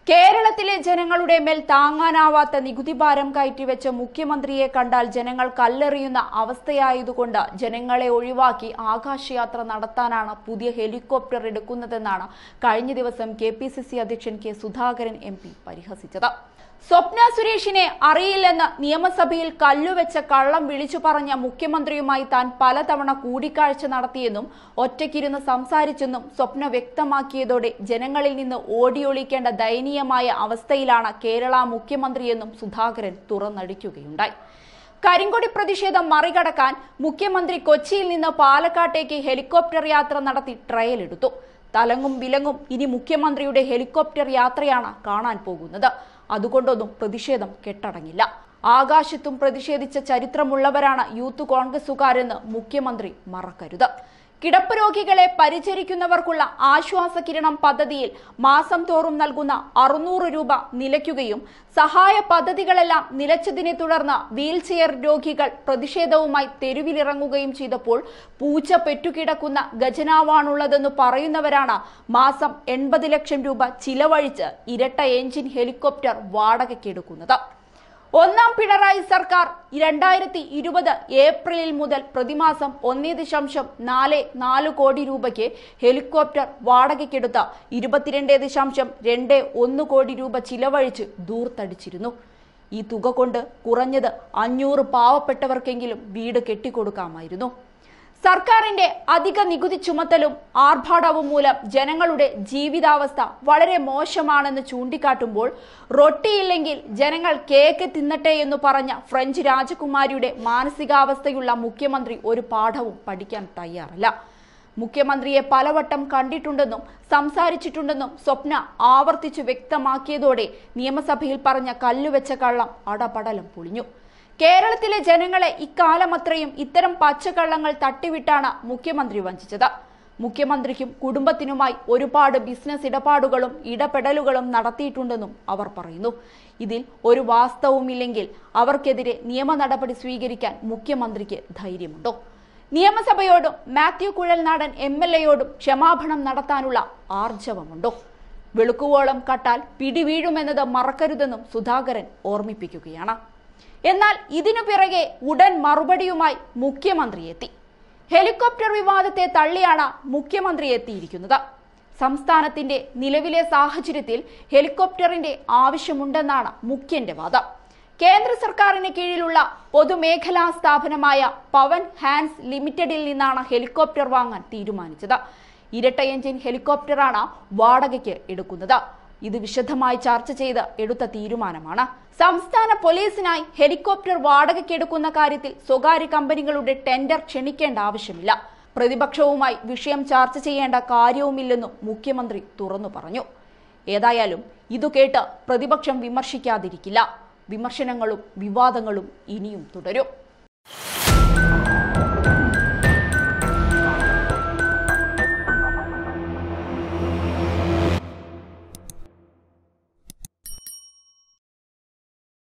കേരളത്തിലെ ജനങ്ങളുടെ മേൽ താങ്ങാനാവാത്ത നികുതി ഭാരം കയറ്റിവെച്ച മുഖ്യമന്ത്രിയെ കണ്ടാൽ ജനങ്ങൾ കല്ലെറിയുന്ന അവസ്ഥയായതുകൊണ്ട് ജനങ്ങളെ ഒഴിവാക്കി ആകാശയാത്ര നടത്താനാണ് പുതിയ ഹെലികോപ്റ്റർ എടുക്കുന്നതെന്നാണ് കഴിഞ്ഞ ദിവസം കെ പി സി സി അധ്യക്ഷൻ കെ സുധാകരൻ എം പി പരിഹസിച്ചത് സ്വപ്ന സുരേഷിനെ അറിയില്ലെന്ന് നിയമസഭയിൽ കല്ലുവെച്ച കള്ളം വിളിച്ചു പറഞ്ഞ മുഖ്യമന്ത്രിയുമായി താൻ പലതവണ കൂടിക്കാഴ്ച നടത്തിയെന്നും ഒറ്റയ്ക്കിരുന്ന് സംസാരിച്ചെന്നും സ്വപ്ന വ്യക്തമാക്കിയതോടെ ജനങ്ങളിൽ നിന്ന് ഓടിയൊളിക്കേണ്ട ദയനീയമായ അവസ്ഥയിലാണ് കേരള മുഖ്യമന്ത്രിയെന്നും സുധാകരൻ തുറന്നടിക്കുകയുണ്ടായി കരിങ്കൊടി പ്രതിഷേധം മറികടക്കാൻ മുഖ്യമന്ത്രി കൊച്ചിയിൽ നിന്ന് പാലക്കാട്ടേക്ക് ഹെലികോപ്റ്റർ യാത്ര നടത്തി ട്രയൽ എടുത്തു തലങ്ങും വിലങ്ങും ഇനി മുഖ്യമന്ത്രിയുടെ ഹെലികോപ്റ്റർ യാത്രയാണ് കാണാൻ പോകുന്നത് അതുകൊണ്ടൊന്നും പ്രതിഷേധം കെട്ടടങ്ങില്ല ആകാശത്തും പ്രതിഷേധിച്ച ചരിത്രമുള്ളവരാണ് യൂത്ത് കോൺഗ്രസുകാരെന്ന് മുഖ്യമന്ത്രി മറക്കരുത് കിടപ്പ് രോഗികളെ പരിചരിക്കുന്നവർക്കുള്ള ആശ്വാസ കിരണം പദ്ധതിയിൽ മാസം തോറും നൽകുന്ന അറുന്നൂറ് രൂപ നിലയ്ക്കുകയും സഹായ പദ്ധതികളെല്ലാം നിലച്ചതിനെ തുടർന്ന് വീൽചെയർ രോഗികൾ പ്രതിഷേധവുമായി തെരുവിലിറങ്ങുകയും ചെയ്തപ്പോൾ പൂച്ച പെറ്റുകിടക്കുന്ന ഖജനാവാണുള്ളതെന്ന് പറയുന്നവരാണ് മാസം എൺപത് ലക്ഷം രൂപ ചിലവഴിച്ച് ഇരട്ട എഞ്ചിൻ ഹെലികോപ്റ്റർ വാടകയ്ക്കെടുക്കുന്നത് ഒന്നാം പിണറായി സർക്കാർ രണ്ടായിരത്തി ഇരുപത് ഏപ്രിലിൽ മുതൽ പ്രതിമാസം ഒന്നേ ദശാംശം നാല് നാല് കോടി രൂപയ്ക്ക് ഹെലികോപ്റ്റർ വാടകയ്ക്കെടുത്ത ഇരുപത്തിരണ്ട് ദശാംശം രണ്ട് ഒന്ന് കോടി രൂപ ചിലവഴിച്ച് ദൂർത്തടിച്ചിരുന്നു ഈ തുക കൊണ്ട് കുറഞ്ഞത് അഞ്ഞൂറ് പാവപ്പെട്ടവർക്കെങ്കിലും വീട് കെട്ടിക്കൊടുക്കാമായിരുന്നു സർക്കാരിന്റെ അധിക നികുതി ചുമത്തലും ആർഭാടവും മൂലം ജനങ്ങളുടെ ജീവിതാവസ്ഥ വളരെ മോശമാണെന്ന് ചൂണ്ടിക്കാട്ടുമ്പോൾ റൊട്ടിയില്ലെങ്കിൽ ജനങ്ങൾ കേക്ക് തിന്നട്ടെ എന്ന് പറഞ്ഞ ഫ്രഞ്ച് രാജകുമാരിയുടെ മാനസികാവസ്ഥയുള്ള മുഖ്യമന്ത്രി ഒരു പാഠവും പഠിക്കാൻ തയ്യാറല്ല മുഖ്യമന്ത്രിയെ പലവട്ടം കണ്ടിട്ടുണ്ടെന്നും സംസാരിച്ചിട്ടുണ്ടെന്നും സ്വപ്ന ആവർത്തിച്ചു വ്യക്തമാക്കിയതോടെ നിയമസഭയിൽ പറഞ്ഞ കല്ലുവെച്ച കള്ളം അടപടലം പൊളിഞ്ഞു കേരളത്തിലെ ജനങ്ങളെ ഇക്കാലമത്രയും ഇത്തരം പച്ചക്കള്ളങ്ങൾ തട്ടിവിട്ടാണ് മുഖ്യമന്ത്രി വഞ്ചിച്ചത് മുഖ്യമന്ത്രിക്കും കുടുംബത്തിനുമായി ഒരുപാട് ബിസിനസ് ഇടപാടുകളും ഇടപെടലുകളും നടത്തിയിട്ടുണ്ടെന്നും അവർ പറയുന്നു ഇതിൽ ഒരു വാസ്തവുമില്ലെങ്കിൽ അവർക്കെതിരെ നിയമ നടപടി സ്വീകരിക്കാൻ മുഖ്യമന്ത്രിക്ക് ധൈര്യമുണ്ടോ നിയമസഭയോടും മാത്യു കുഴൽനാടൻ എം എൽ എയോടും ക്ഷമാപണം നടത്താനുള്ള ആർജവമുണ്ടോ വെളുക്കുവോളം കട്ടാൽ പിടിവീഴുമെന്നത് മറക്കരുതെന്നും സുധാകരൻ ഓർമ്മിപ്പിക്കുകയാണ് എന്നാൽ ഇതിനു പിറകെ ഉടൻ മറുപടിയുമായി മുഖ്യമന്ത്രി എത്തി ഹെലികോപ്റ്റർ വിവാദത്തെ തള്ളിയാണ് മുഖ്യമന്ത്രി എത്തിയിരിക്കുന്നത് സംസ്ഥാനത്തിന്റെ നിലവിലെ സാഹചര്യത്തിൽ ഹെലികോപ്റ്ററിന്റെ ആവശ്യമുണ്ടെന്നാണ് മുഖ്യന്റെ വാദം കേന്ദ്ര സർക്കാരിന് കീഴിലുള്ള പൊതുമേഖലാ സ്ഥാപനമായ പവൻ ഹാൻഡ്സ് ലിമിറ്റഡിൽ നിന്നാണ് ഹെലികോപ്റ്റർ വാങ്ങാൻ തീരുമാനിച്ചത് ഇരട്ട എഞ്ചിൻ ഹെലികോപ്റ്ററാണ് വാടകയ്ക്ക് എടുക്കുന്നത് ഇത് വിശദമായി ചർച്ച ചെയ്ത് എടുത്ത തീരുമാനമാണ് സംസ്ഥാന പോലീസിനായി ഹെലികോപ്റ്റർ വാടകയ്ക്കെടുക്കുന്ന കാര്യത്തിൽ സ്വകാര്യ കമ്പനികളുടെ ടെൻഡർ ക്ഷണിക്കേണ്ട ആവശ്യമില്ല പ്രതിപക്ഷവുമായി വിഷയം ചർച്ച ചെയ്യേണ്ട കാര്യവുമില്ലെന്നും മുഖ്യമന്ത്രി തുറന്നു പറഞ്ഞു ഏതായാലും ഇതു കേട്ട് പ്രതിപക്ഷം വിമർശിക്കാതിരിക്കില്ല വിമർശനങ്ങളും വിവാദങ്ങളും ഇനിയും തുടരും